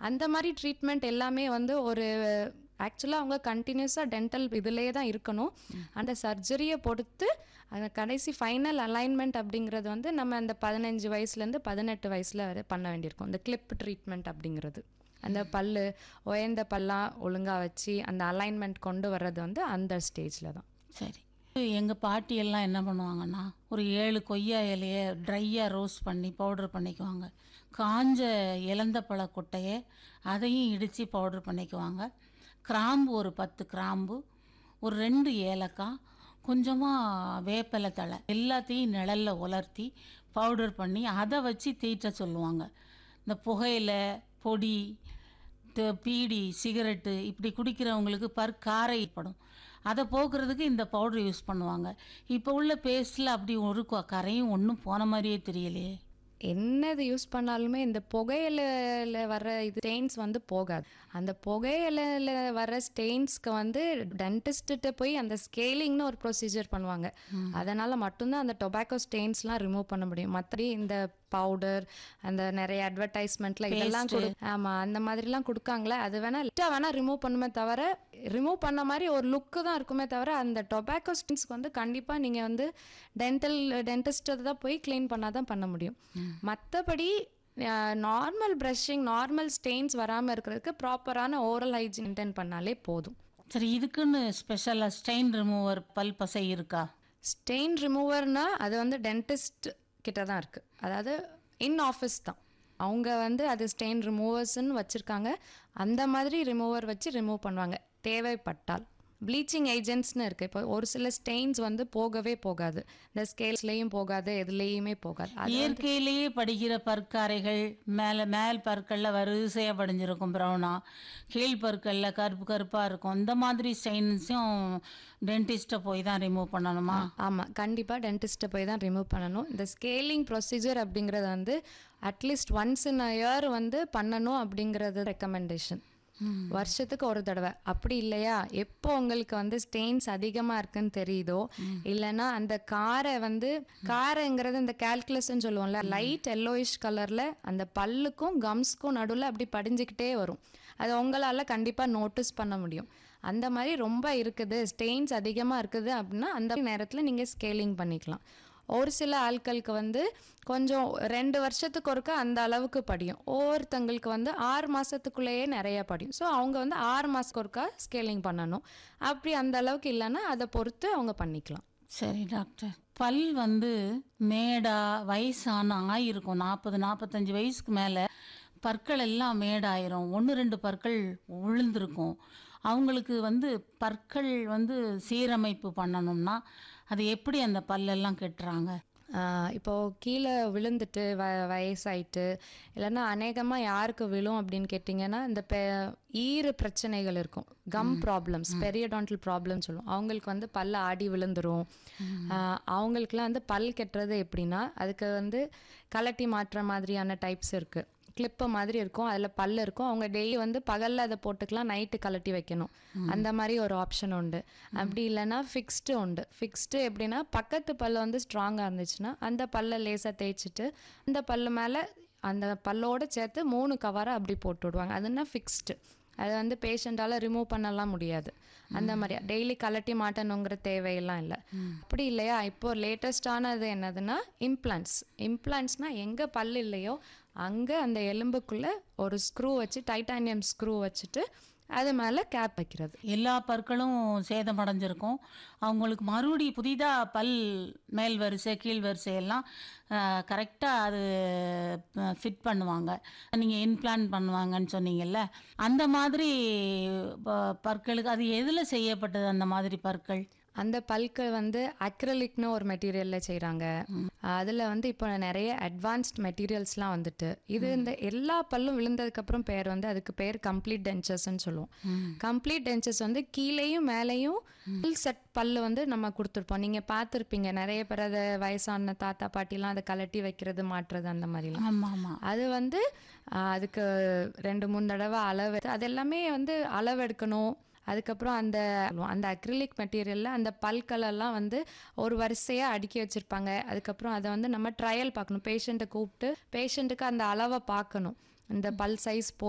அந்த மாதிரி ட்ரீட்மெண்ட் எல்லாமே வந்து ஒரு ஆக்சுவலாக அவங்க கண்டினியூஸாக டென்டல் இதுலேயே தான் இருக்கணும் அந்த சர்ஜரியை பொறுத்து அந்த கடைசி ஃபைனல் அலைன்மெண்ட் அப்படிங்கிறது வந்து நம்ம அந்த பதினஞ்சு வயசுலேருந்து பதினெட்டு வயசில் வரை பண்ண வேண்டியிருக்கும் இந்த கிளிப் ட்ரீட்மெண்ட் அப்படிங்கிறது அந்த பல்லு உயர்ந்த பல்லாம் ஒழுங்காக வச்சு அந்த அலைன்மெண்ட் கொண்டு வர்றது வந்து அந்த ஸ்டேஜில் தான் சரி எங்கள் பாட்டி எல்லாம் என்ன பண்ணுவாங்கன்னா ஒரு ஏழு கொய்யா இலையை ட்ரையாக ரோஸ்ட் பண்ணி பவுடர் பண்ணிக்குவாங்க காஞ்ச இலந்த பழ கொட்டையை அதையும் இடித்து பவுடர் பண்ணிக்குவாங்க கிராம்பு ஒரு பத்து கிராம்பு ஒரு ரெண்டு ஏலக்காய் கொஞ்சமாக வேப்பிலை தழை எல்லாத்தையும் நிழல்ல உலர்த்தி பவுடர் பண்ணி அதை வச்சு தீட்ட சொல்லுவாங்க இந்த புகையில பொடி த- பீடி சிகரெட்டு இப்படி குடிக்கிறவங்களுக்கு பர் காரை ஏற்படும் அதை போக்குறதுக்கு இந்த பவுடர் யூஸ் பண்ணுவாங்க இப்போ உள்ள பேஸ்டில் அப்படி ஒரு கொ- கரையும் ஒன்றும் போன மாதிரியே தெரியலையே என்னது யூஸ் பண்ணாலுமே இந்த புகையில வர இது ஸ்டெயின்ஸ் வந்து போகாது அந்த புகையில வர ஸ்டெயின்ஸ்க்கு வந்து டென்டிஸ்ட்டு போய் அந்த ஸ்கேலிங்னு ஒரு ப்ரொசீஜர் பண்ணுவாங்க அதனால மட்டும்தான் அந்த டொபாக்கோ ஸ்டெயின்ஸ்லாம் ரிமூவ் பண்ண முடியும் மற்றபடி இந்த பவுடர் அந்த நிறைய அட்வர்டைஸ்மெண்ட்ல இதெல்லாம் கொடு ஆமா அந்த மாதிரிலாம் கொடுக்காங்களே அது வேணா லிட்டா வேணா ரிமூவ் பண்ணுமே தவிர ரிமூவ் பண்ண மாதிரி ஒரு லுக்கு தான் இருக்குமே தவிர அந்த டொபாக்கோ ஸ்டெயின்ஸ்க்கு வந்து கண்டிப்பா நீங்க வந்து டென்டல் டென்டிஸ்ட் தான் போய் க்ளீன் பண்ணாதான் பண்ண முடியும் மற்றபடி நார்மல் ப்ரஷிங் நார்மல் ஸ்டெயின்ஸ் வராமல் இருக்கிறதுக்கு ப்ராப்பரான ஓரல் ஹைஜீன் மெயின்டைன் பண்ணாலே போதும் சரி இதுக்குன்னு ஸ்பெஷலாக ஸ்டெயின் ரிமூவர் பல் பசை இருக்கா ஸ்டெயின் ரிமூவர்னா அது வந்து டென்டிஸ்ட் கிட்ட தான் இருக்குது அதாவது இன் ஆஃபீஸ் தான் அவங்க வந்து அது ஸ்டெயின் ரிமூவர்ஸ்ன்னு வச்சுருக்காங்க அந்த மாதிரி ரிமூவர் வச்சு ரிமூவ் பண்ணுவாங்க தேவைப்பட்டால் ப்ளீச்சிங் ஏஜென்ட்ஸ்னு இருக்குது இப்போ ஒரு சில ஸ்டெயின்ஸ் வந்து போகவே போகாது இந்த ஸ்கேல்ஸ்லேயும் போகாது எதுலேயுமே போகாது அது இயற்கையிலேயே படிக்கிற பற்காரைகள் மேலே மேல் பற்களில் வரிசையாக படிஞ்சிருக்கும் ப்ரௌனா கீழ் பற்களில் கருப்பு கருப்பாக இருக்கும் இந்த மாதிரி ஸ்டெயின்ஸும் டென்டிஸ்ட்டை போய் தான் ரிமூவ் பண்ணணுமா ஆமாம் கண்டிப்பாக டென்டிஸ்ட்டை போய் தான் ரிமூவ் பண்ணணும் இந்த ஸ்கேலிங் ப்ரொசீஜர் அப்படிங்கிறது வந்து at least once in a year வந்து பண்ணணும் அப்படிங்கிறது ரெக்கமெண்டேஷன் வருஷத்துக்கு ஒரு தடவை அப்படி இல்லையா எப்போ உங்களுக்கு வந்து ஸ்டெயின்ஸ் அதிகமாக இருக்குன்னு தெரியுதோ இல்லைன்னா அந்த காரை வந்து காரைங்கிறது இந்த கால்குலஸ்ன்னு சொல்லுவோம்ல லைட் எல்லோயிஷ் கலரில் அந்த பல்லுக்கும் கம்ஸ்க்கும் நடுவில் அப்படி படிஞ்சுக்கிட்டே வரும் அது உங்களால் கண்டிப்பாக நோட்டீஸ் பண்ண முடியும் அந்த மாதிரி ரொம்ப இருக்குது ஸ்டெயின்ஸ் அதிகமாக இருக்குது அப்படின்னா அந்த நேரத்தில் நீங்கள் ஸ்கேலிங் பண்ணிக்கலாம் ஒரு சில ஆட்களுக்கு வந்து கொஞ்சம் ரெண்டு வருஷத்துக்கு ஒருக்கா அந்த அளவுக்கு படியும் ஒவ்வொருத்தங்களுக்கு வந்து ஆறு மாதத்துக்குள்ளேயே நிறைய படியும் ஸோ அவங்க வந்து ஆறு மாதத்துக்கு ஒருக்கா ஸ்கேலிங் பண்ணணும் அப்படி அந்த அளவுக்கு இல்லைன்னா அதை பொறுத்து அவங்க பண்ணிக்கலாம் சரி டாக்டர் பல் வந்து மேடா வயசான ஆயிருக்கும் நாற்பது நாற்பத்தஞ்சு வயசுக்கு மேலே பற்கள் எல்லாம் மேடாயிரும் ஒன்று ரெண்டு பற்கள் விழுந்திருக்கும் அவங்களுக்கு வந்து பற்கள் வந்து சீரமைப்பு பண்ணணும்னா அது எப்படி அந்த பல்லெல்லாம் கெட்டுறாங்க ஆஹ் இப்போ கீழே விழுந்துட்டு வ வயசாயிட்டு இல்லைன்னா அநேகமாக யாருக்கு விழும் அப்படின்னு கேட்டிங்கன்னா இந்த பெ ஈறு பிரச்சனைகள் இருக்கும் கம் ப்ராப்ளம்ஸ் பெரியடான்டல் ப்ராப்ளம் சொல்லுவோம் அவங்களுக்கு வந்து பல்ல ஆடி விழுந்துரும் ஆஹ் அவங்களுக்குலாம் வந்து பல் கெட்டுறது எப்படின்னா அதுக்கு வந்து கலட்டி மாற்றுற மாதிரியான டைப்ஸ் இருக்குது கிளிப்பு மாதிரி இருக்கும் அதில் பல் இருக்கும் அவங்க டெய்லி வந்து பகலில் அதை போட்டுக்கலாம் நைட்டு கலட்டி வைக்கணும் அந்த மாதிரி ஒரு ஆப்ஷன் உண்டு அப்படி இல்லைன்னா ஃபிக்ஸ்டு உண்டு ஃபிக்ஸ்டு எப்படின்னா பக்கத்து பல்லு வந்து ஸ்ட்ராங்காக இருந்துச்சுன்னா அந்த பல்லை லேசாக தேய்ச்சிட்டு அந்த பல்லு மேலே அந்த பல்லோட சேர்த்து மூணு கவரை அப்படி போட்டு விடுவாங்க அதுனா ஃபிக்ஸ்டு அதை வந்து பேஷண்ட்டால் ரிமூவ் பண்ணலாம் முடியாது அந்த மாதிரி டெய்லி கலட்டி மாட்டணுங்கிற தேவையெல்லாம் இல்லை அப்படி இல்லையா இப்போ லேட்டஸ்டானது என்னதுன்னா இம்ப்ளான்ஸ் இம்ப்ளான்ஸ்னால் எங்கே பல் இல்லையோ அங்கே அந்த எலும்புக்குள்ளே ஒரு ஸ்க்ரூ வச்சு டைட்டானியம் ஸ்க்ரூ வச்சுட்டு அது மேலே கேப் வைக்கிறது எல்லா பற்களும் சேதமடைஞ்சிருக்கும் அவங்களுக்கு மறுபடி புதிதாக பல் மேல் வரிசை கீழ் வரிசை எல்லாம் கரெக்டாக அது ஃபிட் பண்ணுவாங்க நீங்கள் இன்பிளான் பண்ணுவாங்கன்னு சொன்னீங்கல்ல அந்த மாதிரி ப- பற்களுக்கு அது எதில் செய்யப்பட்டது அந்த மாதிரி பற்கள் அந்த பல்கள் வந்து அக்ரலிக்னு ஒரு மெட்டீரியலில் செய்கிறாங்க அதில் வந்து இப்போ நிறைய அட்வான்ஸ்ட் மெட்டீரியல்ஸ்லாம் வந்துட்டு இது இந்த எல்லா பல்லும் விழுந்ததுக்கப்புறம் பேர் வந்து அதுக்கு பேர் கம்ப்ளீட் டென்ச்சர்ஸ்ன்னு சொல்லுவோம் கம்ப்ளீட் டென்ச்சர்ஸ் வந்து கீழேயும் மேலேயும் ஃபுல் செட் பல்லு வந்து நம்ம கொடுத்துருப்போம் நீங்கள் பார்த்துருப்பீங்க நிறைய பேர் அதை வயசான தாத்தா பாட்டிலாம் அதை கலட்டி வைக்கிறது மாட்டுறது அந்த மாதிரிலாம் ஆமாம் ஆமாம் அது வந்து ஆஹ், அதுக்கு ரெண்டு மூணு தடவை அளவு அது எல்லாமே வந்து அளவெடுக்கணும் அதுக்கப்புறம் அந்த அந்த அக்ரிலிக் மெட்டீரியலில் அந்த பல்களெல்லாம் வந்து ஒரு வரிசையாக அடுக்கி வச்சுருப்பாங்க அதுக்கப்புறம் அதை வந்து நம்ம ட்ரையல் பார்க்கணும் பேஷண்ட்டை கூப்பிட்டு பேஷண்ட்டுக்கு அந்த அளவை பார்க்கணும் இந்த பல் சைஸ் போ